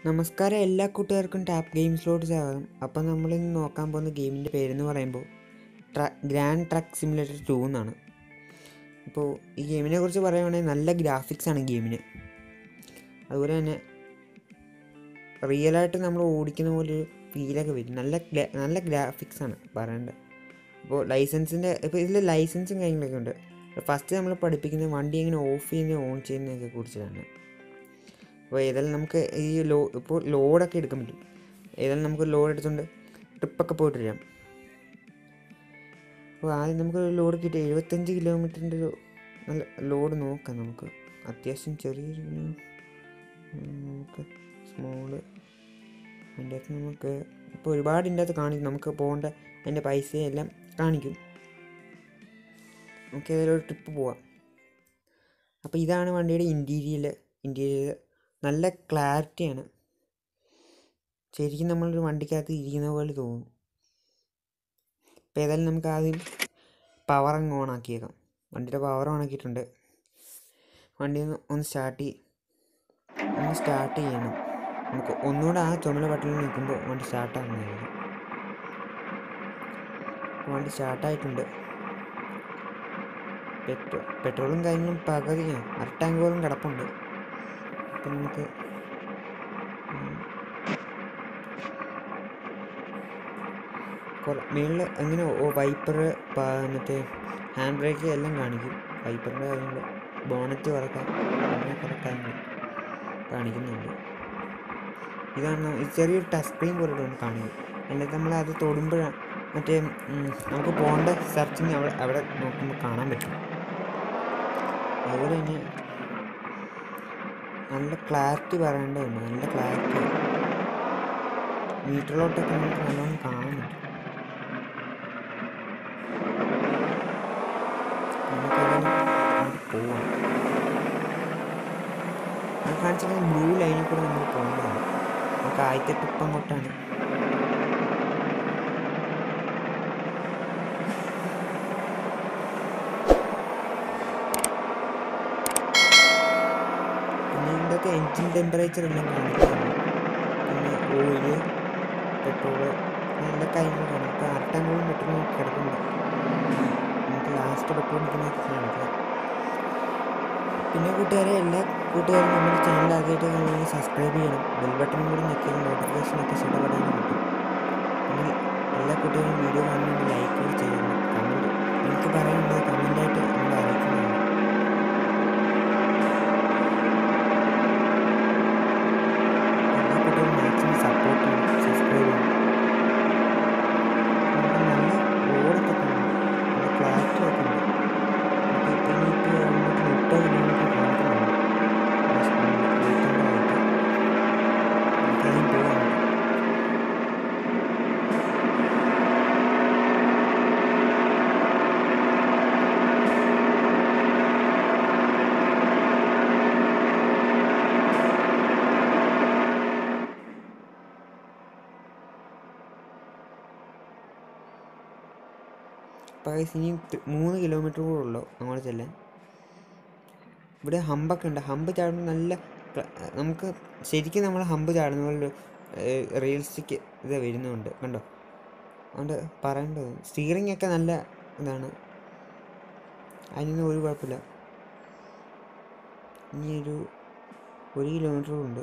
നമസ്കാരം എല്ലാ കൂട്ടുകാർക്കും ടാപ്പ് ഗെയിംസിലോട്ട് സ്വാഗതം അപ്പോൾ നമ്മൾ ഇന്ന് നോക്കാൻ പോകുന്ന ഗെയിമിൻ്റെ പേരെന്ന് പറയുമ്പോൾ ട്ര ഗ്രാൻഡ് ട്രക്ക് സിമുലേറ്റർ ടു എന്നാണ് അപ്പോൾ ഈ ഗെയിമിനെ കുറിച്ച് പറയുകയാണെങ്കിൽ നല്ല ഗ്രാഫിക്സ് ആണ് ഗെയിമിന് അതുപോലെ തന്നെ റിയലായിട്ട് നമ്മൾ ഓടിക്കുന്ന പോലെ ഒരു ഫീലൊക്കെ വരും നല്ല ഗ്രാ- നല്ല ഗ്രാഫിക്സ് ആണ് പറയേണ്ടത് അപ്പോൾ ലൈസൻസിൻ്റെ ഇപ്പോൾ ഇതിൽ ലൈസൻസും കാര്യങ്ങളൊക്കെ ഉണ്ട് ഫസ്റ്റ് നമ്മൾ പഠിപ്പിക്കുന്ന വണ്ടി എങ്ങനെ ഓഫ് ചെയ്യുന്നത് ഓൺ ചെയ്യുന്നതൊക്കെ കുറിച്ചിട്ടാണ് അപ്പോൾ ഏതായാലും നമുക്ക് ഈ ലോ ഇപ്പോൾ ലോഡൊക്കെ എടുക്കാൻ പറ്റും ഏതായാലും നമുക്ക് ലോഡ് എടുത്തുകൊണ്ട് ട്രിപ്പൊക്കെ പോയിട്ട് വരാം അപ്പോൾ ആദ്യം നമുക്കൊരു ലോഡ് കിട്ടി എഴുപത്തഞ്ച് കിലോമീറ്ററിൻ്റെ ഒരു നല്ല ലോഡ് നോക്കാം നമുക്ക് അത്യാവശ്യം ചെറിയൊരു ഉം, നമുക്ക് സ്മോള് അതിൻ്റെ അകത്ത് നമുക്ക് ഇപ്പോൾ ഒരുപാട് ഇതിൻ്റെ അകത്ത് കാണിക്കും നമുക്ക് പോകേണ്ട അതിൻ്റെ പൈസയെല്ലാം കാണിക്കും നമുക്ക് ഏതായാലും ഒരു ട്രിപ്പ് പോവാം അപ്പോൾ ഇതാണ് വണ്ടിയുടെ ഇൻറ്റീരിയൽ ഇൻറ്റീരിയൽ നല്ല ക്ലാരിറ്റിയാണ് ശരിക്കും നമ്മളൊരു വണ്ടിക്കകത്ത് ഇരിക്കുന്ന പോലെ തോന്നും ഇപ്പോൾ ഏതായാലും നമുക്ക് ആദ്യം പവർ അങ്ങ് ഓൺ ആക്കിയേക്കാം വണ്ടിയുടെ പവർ ഓൺ ആക്കിയിട്ടുണ്ട് വണ്ടി ഒന്ന് ഒന്ന് സ്റ്റാർട്ട് ചെയ് ഒന്ന് സ്റ്റാർട്ട് ചെയ്യണം നമുക്ക് ഒന്നുകൂടെ ആ ചുമല ബട്ടണിൽ നിൽക്കുമ്പോൾ വണ്ടി സ്റ്റാർട്ടാകുന്നതായിരിക്കും വണ്ടി സ്റ്റാർട്ടായിട്ടുണ്ട് പെട്രോ പെട്രോളും കാര്യങ്ങളും പകുതിയാണ് അര ടാങ്കോളം കിടപ്പുണ്ട് അപ്പം നമുക്ക് മേളിൽ അങ്ങനെ വൈപ്പർ മറ്റേ ഹാൻഡ് ബ്രേക്ക് എല്ലാം കാണിക്കും വൈപ്പറിൻ്റെ കാര്യങ്ങൾ ബോണറ്റ് തുറക്കാൻ അങ്ങനെ കുറേ കാര്യങ്ങൾ കാണിക്കുന്നുണ്ട് ഇതാണ് ന- ഇത് ചെറിയൊരു ടച്ച് സ്ക്രീൻ പോലെ ഒന്ന് കാണിക്കും എന്നിട്ട് നമ്മൾ അത് തൊടുമ്പോഴാണ് മറ്റേ ഉം, നമുക്ക് പോകേണ്ട സെർച്ചിങ് അവിടെ അവിടെ നോക്കുമ്പോൾ കാണാൻ പറ്റും അതുപോലെ തന്നെ നല്ല ക്ലാരിറ്റി പറയേണ്ടതുണ്ട് നല്ല ക്ലാരിറ്റി മീറ്ററിലോട്ടൊക്കെ നമുക്ക് നല്ലോണം കാണാൻ പറ്റും നമുക്കതിന് അങ്ങോട്ട് പോവാം അത് കാണിച്ചിരിക്കുന്ന ബ്ലൂ ലൈനിൽ കൂടെ നമ്മൾ പോകേണ്ടതാണ് നമുക്ക് ആദ്യത്തെ ട്രിപ്പ് അങ്ങോട്ടാണ് പിന്നെ ഇതിൻ്റെയൊക്കെ എൻജിൻ ടെമ്പറേച്ചർ എല്ലാം കാണിക്കുന്നുണ്ട് പിന്നെ ഓയില് പെട്രോള് നല്ല കാര്യങ്ങളൊക്കെയാണ് ഇപ്പോൾ അരട്ടങ്ങളും പെട്രോളും ഒക്കെ കിടക്കുന്നുണ്ട് നമുക്ക് ലാസ്റ്റ് പെട്രോൾ നിൽക്കുന്നതൊക്കെ കാണിക്കാം പിന്നെ കൂട്ടുകാരെ എല്ലാ കൂട്ടുകാരും നമ്മുടെ ചാനൽ ആദ്യമായിട്ട് കാണുന്നത് സബ്സ്ക്രൈബ് ചെയ്യണം ബെൽ ബട്ടണും കൂടി ഞെക്കിയാൽ നോട്ടിഫിക്കേഷനൊക്കെ ഇഷ്ടപ്പെടാനും കിട്ടും പിന്നെ എല്ലാ കൂട്ടുകാരും വീഡിയോ കാണുന്നുണ്ട് ലൈക്ക് കൂടി ചെയ്യണം കമൻറ്റ് നിങ്ങൾക്ക് പറയാനുള്ളത് കമൻറ്റായിട്ട് നമ്മൾ അറിയിക്കുന്നതാണ് എല്ലാ കുട്ടികളും മാക്സിമം സപ്പോർട്ട് ചെയ്യണം സബ്സ്ക്രൈബ് ചെയ്യണം നമുക്ക് നല്ല റോഡൊക്കെ കാണാം നല്ല ക്ലാരിറ്റി ഒക്കെ ഉണ്ട് നമുക്ക് ഇപ്പം ഇപ്പോൾ അങ്ങോട്ട് മുപ്പത് കിലോമീറ്റർ കാണിക്കുന്നുണ്ട് ആ സ്പീഡ് ഇരുപത്തൊമ്പതായിട്ട് നമുക്കതിന് പോകാം അപ്പോൾ ഇനി ത് മൂന്ന് കിലോമീറ്റർ കൂടെ ഉള്ളൂ അങ്ങോട്ട് ചെല്ലാൻ ഇവിടെ ഹമ്പൊക്കെ ഉണ്ട് ഹമ്പ് ചാടുമ്പോൾ നല്ല ക്ല- നമുക്ക് ശരിക്കും നമ്മൾ ഹമ്പ് ചാടുന്ന പോലെ റിയലിസ്റ്റിക് ഇത് വരുന്നുണ്ട് കണ്ടോ അതുകൊണ്ട് പറയേണ്ടത് സ്റ്റിയറിംഗ് ഒക്കെ നല്ല ഇതാണ് അതിനൊന്നും ഒരു കുഴപ്പമില്ല ഇനി ഒരു ഒരു കിലോമീറ്റർ ഉണ്ട്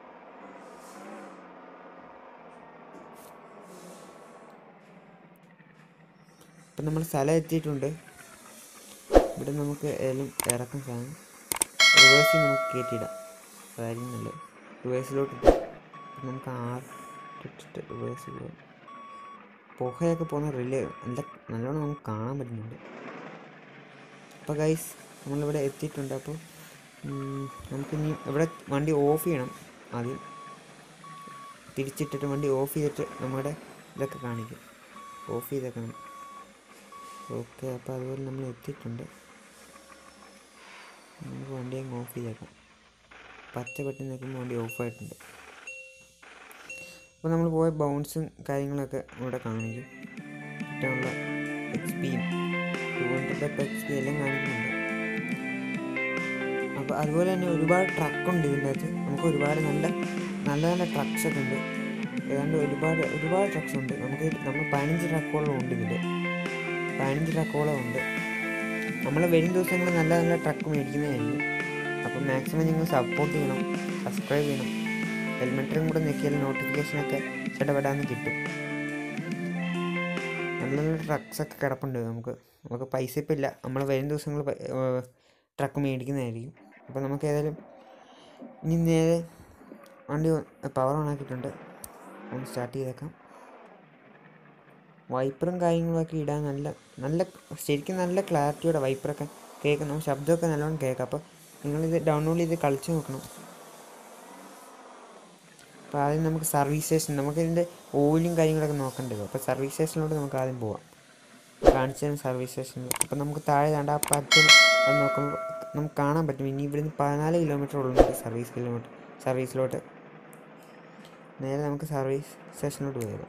ഇപ്പം നമ്മൾ സ്ഥലം എത്തിയിട്ടുണ്ട് ഇവിടെ നമുക്ക് ഏതായാലും ഇറക്കാൻ സാധനം റിവേഴ്സിൽ നമുക്ക് കയറ്റിയിടാം അതായിരിക്കും നല്ലത് റിവേഴ്സിലോട്ട് ഇട്ട് അപ്പം നമുക്ക് ആറ് ഇട്ടിട്ട് റിവേഴ്സിൽ പോകാം പുകയൊക്കെ പോകുന്ന റിലേ നല്ല നല്ലോണം നമുക്ക് കാണാൻ പറ്റുന്നുണ്ട് അപ്പോൾ ഗൈസ് നമ്മളിവിടെ എത്തിയിട്ടുണ്ട് അപ്പോൾ ഉം, നമുക്കിനി ഇവിടെ വണ്ടി ഓഫ് ചെയ്യണം ആദ്യം തിരിച്ചിട്ടിട്ട് വണ്ടി ഓഫ് ചെയ്തിട്ട് നമ്മുടെ ഇതൊക്കെ കാണിക്കും ഓഫ് ചെയ്തേക്കണം ഓക്കെ അപ്പോൾ അതുപോലെ നമ്മൾ എത്തിയിട്ടുണ്ട് നമുക്ക് വണ്ടി അങ്ങ് ഓഫ് ചെയ്തേക്കാം പച്ച പെട്ടെന്ന് നിൽക്കുമ്പോൾ വണ്ടി ഓഫായിട്ടുണ്ട് അപ്പോൾ നമ്മൾ പോയ ബൗൺസും കാര്യങ്ങളൊക്കെ ഇവിടെ കാണിക്കും കിട്ടാനുള്ള എക്സ് പിയും ടു ഹൺഡ്രഡ് എക്സ് പി എല്ലാം കാണിക്കുന്നുണ്ട് അപ്പോൾ അതുപോലെ തന്നെ ഒരുപാട് ട്രക്കുണ്ട് ഇതിൻ്റെ അകത്ത് നമുക്ക് ഒരുപാട് നല്ല നല്ല നല്ല ട്രക്സ് ഒക്കെ ഉണ്ട് ഏതാണ്ട് ഒരുപാട് ഒരുപാട് ട്രക്സ് ഉണ്ട് നമുക്ക് നമ്മൾ പതിനഞ്ച് ട്രക്കോളം ഉണ്ട് ഇതിൽ പതിനഞ്ച് ട്രക്കോളം ഉണ്ട് നമ്മൾ വരും ദിവസങ്ങളിൽ നല്ല നല്ല ട്രക്ക് മേടിക്കുന്നതായിരിക്കും അപ്പോൾ മാക്സിമം നിങ്ങൾ സപ്പോർട്ട് ചെയ്യണം സബ്സ്ക്രൈബ് ചെയ്യണം ഹെൽമെറ്ററും കൂടെ ഞെക്കിയാൽ നോട്ടിഫിക്കേഷനൊക്കെ ഇടപെടാന്ന് കിട്ടും നല്ല നല്ല ട്രക്സൊക്കെ കിടപ്പുണ്ട് നമുക്ക് നമുക്ക് പൈസ ഇപ്പം ഇല്ല നമ്മൾ വരും ദിവസങ്ങൾ ട്രക്ക് മേടിക്കുന്നതായിരിക്കും അപ്പോൾ നമുക്ക് ഏതായാലും ഇനി നേരെ വണ്ടി പവർ ഓൺ ആക്കിയിട്ടുണ്ട് ഒന്ന് സ്റ്റാർട്ട് ചെയ്തേക്കാം വൈപ്പറും കാര്യങ്ങളൊക്കെ ഇടാൻ നല്ല നല്ല ശരിക്കും നല്ല ക്ലാരിറ്റിയോടെ വൈപ്പറൊക്കെ കേൾക്കണം ശബ്ദമൊക്കെ നല്ലോണം കേൾക്കാം അപ്പോൾ നിങ്ങളിത് ഡൗൺലോഡ് ചെയ്ത് കളിച്ച് നോക്കണം അപ്പോൾ ആദ്യം നമുക്ക് സർവീസ് സ്റ്റേഷൻ നമുക്ക് ഇതിൻ്റെ ഓയിലും കാര്യങ്ങളൊക്കെ നോക്കേണ്ടത് അപ്പോൾ സർവീസ് സ്റ്റേഷനിലോട്ട് നമുക്ക് ആദ്യം പോവാം കാണിച്ചു തരാം സർവീസ് സ്റ്റേഷനിൽ അപ്പോൾ നമുക്ക് താഴെ കണ്ട ആ പത്തിൽ അത് നോക്കുമ്പോൾ നമുക്ക് കാണാൻ പറ്റും ഇനി ഇവിടുന്ന് പതിനാല് കിലോമീറ്റർ ഉള്ളുണ്ട് സർവീസ് കിലോമീറ്റർ സർവീസിലോട്ട് നേരെ നമുക്ക് സർവീസ് സ്റ്റേഷനിലോട്ട് പോയത്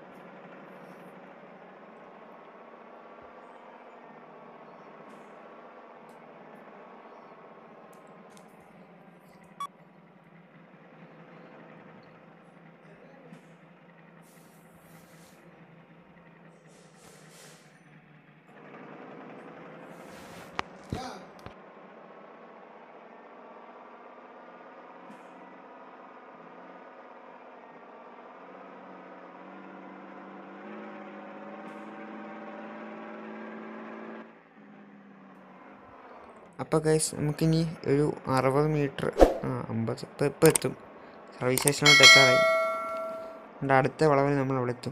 അപ്പോൾ ഗൈസ് നമുക്കിനി ഒരു അറുപത് മീറ്റർ ആ അമ്പത് ഇപ്പോൾ ഇപ്പോൾ എത്തും സർവീസ് സ്റ്റേഷനിലോട്ട് എത്താറായി അതുകൊണ്ട് അടുത്ത വളവിൽ നമ്മൾ അവിടെ എത്തും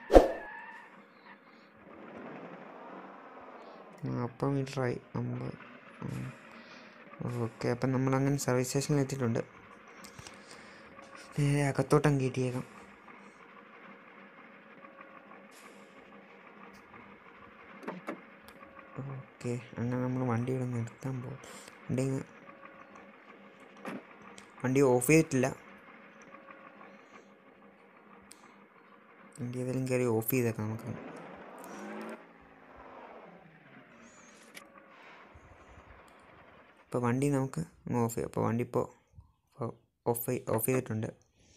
നാൽപ്പത് മീറ്ററായി അമ്പത് ഓക്കെ അപ്പം നമ്മൾ അങ്ങനെ സർവീസ് സ്റ്റേഷനിൽ എത്തിയിട്ടുണ്ട് നേരെ അകത്തോട്ടം കയറ്റിയേക്കാം ഓക്കെ അങ്ങനെ നമ്മൾ വണ്ടി ഇവിടെ നിർത്താൻ പോകും വണ്ടി ഇങ്ങ് വണ്ടി ഓഫ് ചെയ്തിട്ടില്ല വണ്ടി ഏതെങ്കിലും കയറി ഓഫ് ചെയ്തേക്കാം നമുക്ക് ഇപ്പോൾ വണ്ടി നമുക്ക് അങ്ങ് ഓഫ് ചെയ്യാം അപ്പോൾ വണ്ടി ഇപ്പോൾ ഓഫ് ഓഫ് ചെയ്തിട്ടുണ്ട്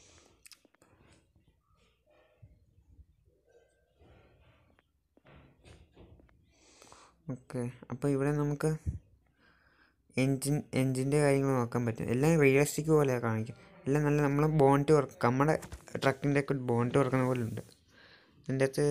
ഓക്കെ അപ്പോൾ ഇവിടെ നമുക്ക് എൻജിൻ എൻജിൻ്റെ കാര്യങ്ങൾ നോക്കാൻ പറ്റും എല്ലാം റിയലിസ്റ്റിക് പോലെ കാണിക്കും എല്ലാം നല്ല നമ്മൾ ബോണ്ട് വർക്ക് നമ്മുടെ ട്രക്കിൻ്റെ ഒക്കെ ബോണ്ട് വർക്കുന്ന പോലെ ഉണ്ട് ഇതിൻ്റെ അകത്ത്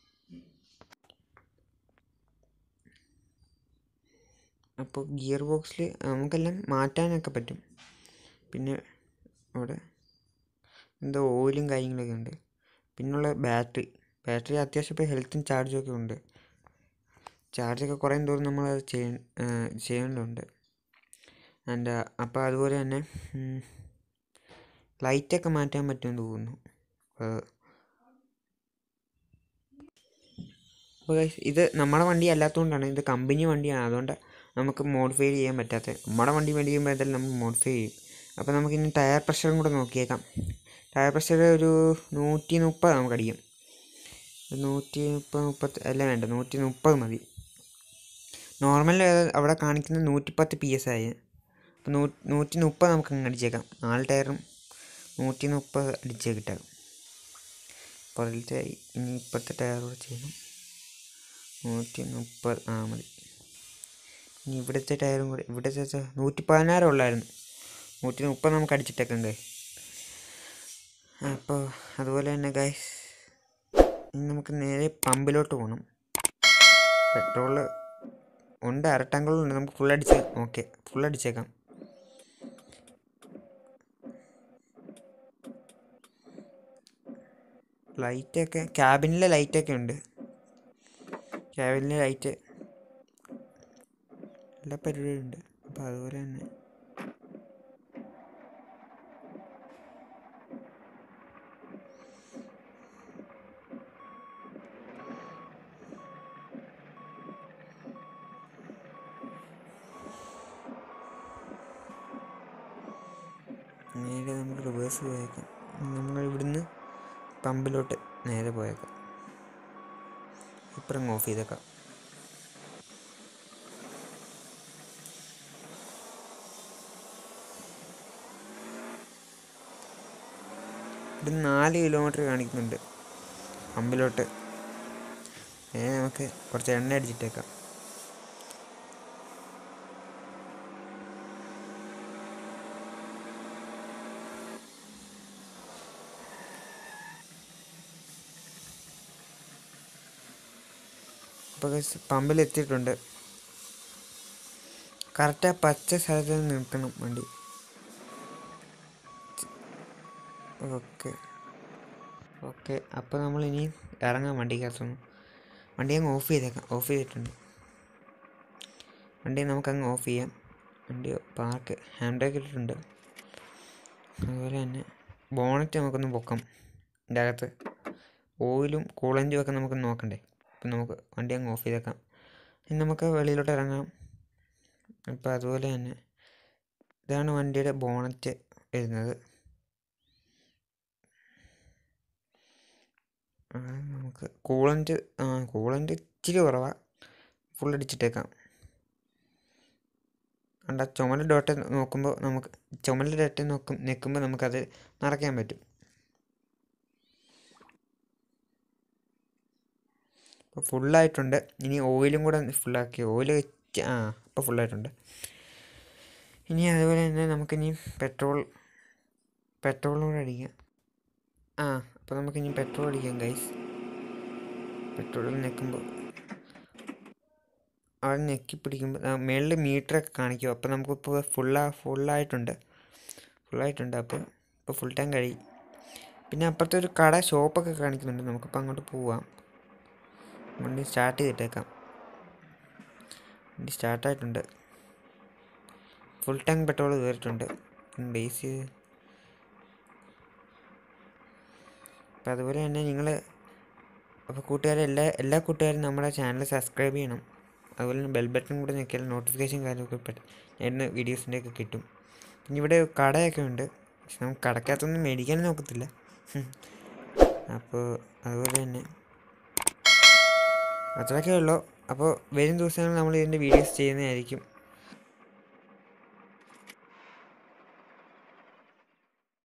അപ്പോൾ ഗിയർ ബോക്സിൽ നമുക്കെല്ലാം മാറ്റാനൊക്കെ പറ്റും പിന്നെ അവിടെ എന്തോ ഓയിലും കാര്യങ്ങളൊക്കെ ഉണ്ട് പിന്നുള്ള ബാറ്ററി ബാറ്ററി അത്യാവശ്യം ഇപ്പോൾ ഹെൽത്തും ചാർജും ഒക്കെ ഉണ്ട് ചാർജൊക്കെ കുറേ തോറും നമ്മൾ അത് ചെയ്യ ചെയ്യേണ്ടതുണ്ട് ആൻഡ് അപ്പോൾ അതുപോലെ തന്നെ ലൈറ്റൊക്കെ മാറ്റാൻ പറ്റുമെന്ന് തോന്നുന്നു അപ്പോൾ ഇത് നമ്മുടെ വണ്ടി അല്ലാത്തതുകൊണ്ടാണ് ഇത് കമ്പനി വണ്ടിയാണ് അതുകൊണ്ട് നമുക്ക് മോഡിഫൈ ചെയ്യാൻ പറ്റാത്തത് നമ്മുടെ വണ്ടി മേടിക്കുമ്പോൾ എന്തായാലും നമ്മൾ മോഡിഫൈ ചെയ്യും അപ്പോൾ നമുക്ക് ഇനി ടയർ പ്രഷറും കൂടെ നോക്കിയേക്കാം ടയർ പ്രഷർ ഒരു നൂറ്റി മുപ്പത് നമുക്ക് അടിക്കും നൂറ്റി മുപ്പത് മുപ്പത്തി അല്ല വേണ്ട നൂറ്റി മുപ്പത് മതി നോർമൽ അവിടെ കാണിക്കുന്ന നൂറ്റിപ്പത്ത് പി എസ് ആയി അപ്പോൾ നൂ നൂറ്റി മുപ്പത് നമുക്ക് അങ്ങ് അടിച്ചേക്കാം നാല് ടയറും നൂറ്റി മുപ്പത് അടിച്ചേ കിട്ടാം പുറകിലത്തെ ഇനി ഇപ്പോഴത്തെ ടയർ കൂടെ ചെയ്യണം നൂറ്റി മുപ്പത് ആ മതി ഇനി ഇവിടുത്തെ ടയറും കൂടെ ഇവിടുത്തെ നൂറ്റി പതിനാറ് ഉള്ളായിരുന്നു നൂറ്റി മുപ്പത് നമുക്ക് അടിച്ചിട്ടേക്കണ്ടേ അപ്പോൾ അതുപോലെ തന്നെ ഗൈസ് ഇനി നമുക്ക് നേരെ പമ്പിലോട്ട് പോകണം പെട്രോള് ഉണ്ട് അരട്ടങ്കളുണ്ട് നമുക്ക് ഫുൾ അടിച്ച് ഓക്കെ ഫുൾ അടിച്ചേക്കാം ലൈറ്റൊക്കെ ക്യാബിനിലെ ലൈറ്റൊക്കെ ഉണ്ട് ക്യാബിനിലെ ലൈറ്റ് എല്ലാ പരിപാടിയും ഉണ്ട് അപ്പോൾ അതുപോലെ തന്നെ നേരെ നമുക്ക് റിവേഴ്സ് പോയേക്കാം നമ്മൾ ഇവിടുന്ന് പമ്പിലോട്ട് നേരെ പോയേക്കാം ഇപ്പുറം ഓഫ് ചെയ്തേക്കാം ഇത് നാല് കിലോമീറ്റർ കാണിക്കുന്നുണ്ട് പമ്പിലോട്ട് ഏ നമുക്ക് കുറച്ച് എണ്ണ അടിച്ചിട്ടേക്കാം അപ്പോൾ പമ്പിൽ എത്തിയിട്ടുണ്ട് കറക്റ്റ് ആ പച്ച സ്ഥലത്ത് നിർത്തണം വണ്ടി ഓക്കെ ഓക്കെ അപ്പോൾ നമ്മൾ ഇനി ഇറങ്ങാം വണ്ടിക്കകത്തുനിന്ന് വണ്ടി അങ്ങ് ഓഫ് ചെയ്തേക്കാം ഓഫ് ചെയ്തിട്ടുണ്ട് വണ്ടി നമുക്കങ്ങ് ഓഫ് ചെയ്യാം വണ്ടി പാർക്ക് ഹാൻഡ് ബ്രേക്ക് ഇട്ടിട്ടുണ്ട് അതുപോലെ തന്നെ ബോണറ്റ് നമുക്കൊന്ന് പൊക്കാം ഇതിൻ്റെ അകത്ത് ഓയിലും കൂളൻറ്റും ഒക്കെ നമുക്ക് നോക്കണ്ടേ അപ്പം നമുക്ക് വണ്ടി അങ്ങ് ഓഫ് ചെയ്തേക്കാം ഇനി നമുക്ക് വെളിയിലോട്ട് ഇറങ്ങാം അപ്പോൾ അതുപോലെ തന്നെ ഇതാണ് വണ്ടിയുടെ ബോണറ്റ് വരുന്നത് ആ, നമുക്ക് കൂളൻ്റ് ആ കൂളൻ്റ് ഇച്ചിരി കുറവാണ് ഫുൾ അടിച്ചിട്ടേക്കാം കണ്ട ചുമല ഡോട്ട് നോക്കുമ്പോൾ നമുക്ക് ചുമല ഡോട്ട് നോക്കും നിൽക്കുമ്പോൾ നമുക്കത് നിറയ്ക്കാൻ പറ്റും ഇപ്പോൾ ഫുള്ളായിട്ടുണ്ട് ഇനി ഓയിലും കൂടെ ഫുള്ളാക്കി ഓയിൽ ആ ഇപ്പോൾ ഫുള്ളായിട്ടുണ്ട് ഇനി അതുപോലെ തന്നെ നമുക്കിനി പെട്രോൾ പെട്രോളും കൂടെ അടിക്കാം ആ അപ്പോൾ നമുക്കിനി പെട്രോൾ അടിക്കാം ഗൈസ് പെട്രോളിൽ നിൽക്കുമ്പോൾ അവിടെ ഞെക്കി പിടിക്കുമ്പോൾ മേളിൽ മീറ്ററൊക്കെ കാണിക്കും അപ്പോൾ നമുക്കിപ്പോൾ ഫുള്ളാ ഫുള്ളായിട്ടുണ്ട് ഫുള്ളായിട്ടുണ്ട് അപ്പോൾ ഇപ്പോൾ ഫുൾ ടൈം കഴിയും പിന്നെ അപ്പുറത്തെ ഒരു കട ഷോപ്പൊക്കെ കാണിക്കുന്നുണ്ട് നമുക്കിപ്പോൾ അങ്ങോട്ട് പോവാം വണ്ടി സ്റ്റാർട്ട് ചെയ്തിട്ടേക്കാം വണ്ടി സ്റ്റാർട്ടായിട്ടുണ്ട് ഫുൾ ടാങ്ക് പെട്രോൾ കയറിയിട്ടുണ്ട് ബേസ് അപ്പം അതുപോലെ തന്നെ നിങ്ങൾ അപ്പോൾ കൂട്ടുകാരെ എല്ലാ എല്ലാ കൂട്ടുകാരും നമ്മുടെ ചാനൽ സബ്സ്ക്രൈബ് ചെയ്യണം അതുപോലെ തന്നെ ബെൽ ബട്ടൺ കൂടെ ഞെക്കിയാൽ നോട്ടിഫിക്കേഷൻ കാര്യമൊക്കെ പെട്ടെന്ന് ഇടുന്ന വീഡിയോസിൻ്റെ ഒക്കെ കിട്ടും പിന്നെ ഇവിടെ കടയൊക്കെ ഉണ്ട് പക്ഷെ നമുക്ക് കടക്കകത്തൊന്നും മേടിക്കാൻ നോക്കത്തില്ല അപ്പോൾ അതുപോലെ തന്നെ അത്രയൊക്കെ ഉള്ളൂ അപ്പോൾ വരും ദിവസങ്ങളിൽ നമ്മൾ ഇതിൻ്റെ വീഡിയോസ് ചെയ്യുന്നതായിരിക്കും